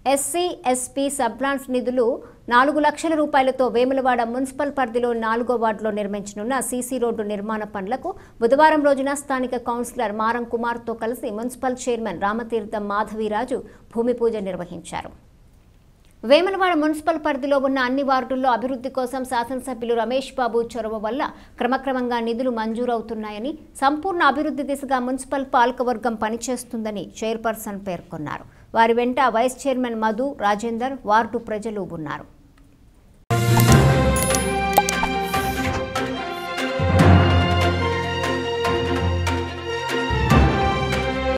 SC SP సబ్లాన్స్ నిధులు నాలుగు లక్షల రూపాయలతో వేములవాడ మున్సిపల్ పరిధిలో నాలుగో వార్డులో నిర్మించనున్న సీసీ రోడ్డు నిర్మాణ పనులకు బుధవారం రోజున స్థానిక కౌన్సిలర్ మారం కుమార్తో కలిసి మున్సిపల్ చైర్మన్ రామతీర్థం మాధవీరాజు భూమి పూజ నిర్వహించారు వేములవాడ మున్సిపల్ పరిధిలో ఉన్న అన్ని వార్డుల్లో అభివృద్ధి కోసం శాసనసభ్యులు రమేష్ బాబు చొరవ వల్ల క్రమక్రమంగా నిధులు మంజూరవుతున్నాయని సంపూర్ణ అభివృద్ధి దిశగా మున్సిపల్ పాలకవర్గం పనిచేస్తుందని చైర్పర్సన్ పేర్కొన్నారు వారి వెంట vice chairman Madhu Rajender ward ప్రజలు ఉన్నారు